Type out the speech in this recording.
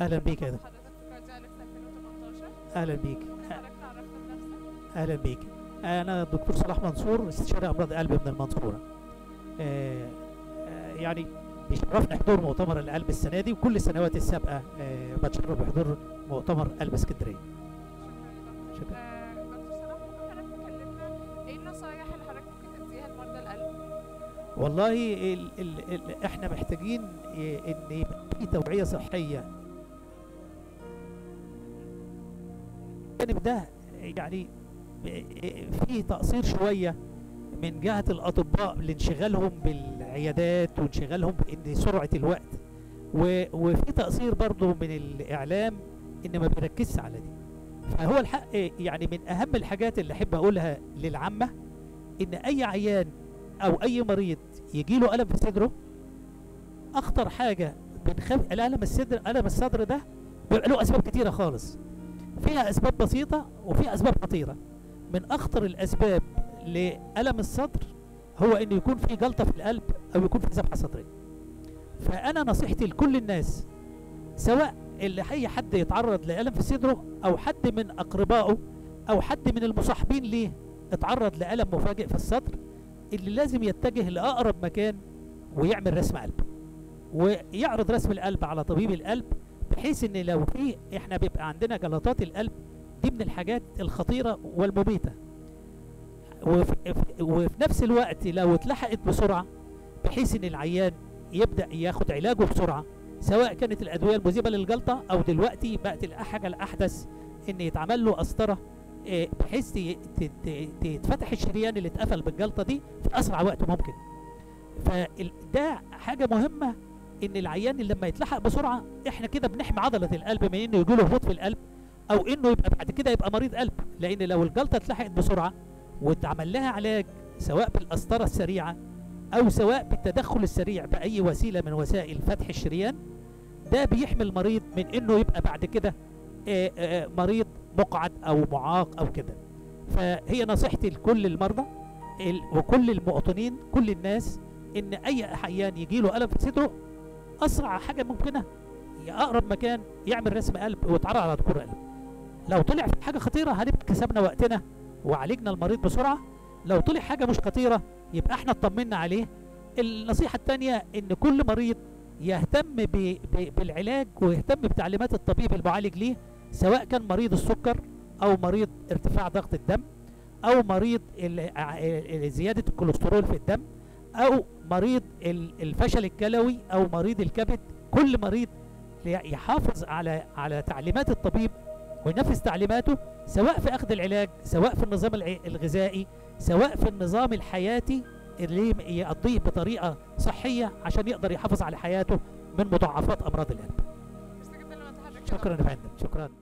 اهلا بيك يا دكتور حضرتك في كارديولوجي 2018 اهلا بيك ممكن حضرتك تعرفنا بنفسك اهلا بيك انا الدكتور صلاح منصور استشاري امراض قلب من المنصوره آه آه يعني بيشرفنا حضور مؤتمر القلب السنه دي وكل السنوات السابقه آه بتشرف بحضور مؤتمر قلب اسكندريه شكرا شكرا. آه، دكتور صلاح ممكن حضرتك تكلمنا ايه النصايح اللي حضرتك ممكن تديها لمرضى القلب؟ والله ال ال ال احنا محتاجين آه، ان يبقى في توعيه صحيه الجانب ده يعني ب- في تقصير شويه من جهه الاطباء لانشغالهم بالعيادات وانشغالهم بان سرعه الوقت و- وفي تقصير برضه من الاعلام ان ما بيركزش على دي فهو الحق يعني من اهم الحاجات اللي احب اقولها للعامه ان اي عيان او اي مريض يجي له الم في صدره اخطر حاجه بنخاف الالم الصدر الم الصدر ده بيبقى له اسباب كتيره خالص فيها اسباب بسيطه وفيها اسباب خطيره من اخطر الاسباب لالم الصدر هو انه يكون في جلطه في القلب او يكون في ذبحه صدريه فانا نصيحتي لكل الناس سواء اللي اي حد يتعرض لالم في صدره او حد من اقربائه او حد من المصاحبين ليه اتعرض لالم مفاجئ في الصدر اللي لازم يتجه لاقرب مكان ويعمل رسم قلب ويعرض رسم القلب على طبيب القلب بحيث ان لو في احنا بيبقى عندنا جلطات القلب دي من الحاجات الخطيره والمميته وفي, وفي نفس الوقت لو اتلحقت بسرعه بحيث ان العيان يبدا ياخد علاجه بسرعه سواء كانت الادويه المذيبه للجلطه او دلوقتي بقت الحاجه الاحدث ان يتعمل له قسطره آه، بحيث ت- ت- ت- تتفتح الشريان اللي اتقفل بالجلطه دي في اسرع وقت ممكن فده حاجه مهمه ان العيان اللي لما يتلحق بسرعه احنا كده بنحمي عضله القلب من انه يجي له هبوط في القلب او انه يبقى بعد كده يبقى مريض قلب لان لو الجلطه اتلحقت بسرعه واتعمل لها علاج سواء بالقسطره السريعه او سواء بالتدخل السريع باي وسيله من وسائل فتح الشريان ده بيحمي المريض من انه يبقى بعد كده آه، آه، مريض مقعد او معاق او كده فهي نصيحتي لكل المرضى ال- وكل المواطنين كل الناس ان اي عيان يجي له الم في صدره اسرع حاجه ممكنه اقرب مكان يعمل رسم قلب ويتعرض على دكتور قلب لو طلع في حاجه خطيره هنبقى كسبنا وقتنا وعالجنا المريض بسرعه لو طلع حاجه مش خطيره يبقى احنا اطمنا عليه النصيحه الثانيه ان كل مريض يهتم ب ب بالعلاج ويهتم بتعليمات الطبيب المعالج ليه سواء كان مريض السكر او مريض ارتفاع ضغط الدم او مريض ال- ع- ال- زياده الكوليسترول في الدم او مريض ال- الفشل الكلوي او مريض الكبد كل مريض لي- يحافظ على على تعليمات الطبيب وينفذ تعليماته سواء في اخذ العلاج سواء في النظام الع- الغذائي سواء في النظام الحياتي اللي يقضيه بطريقه صحيه عشان يقدر يحافظ على حياته من مضاعفات امراض القلب ميرسي جدا لما تحرك شكرا يا فندم شكرا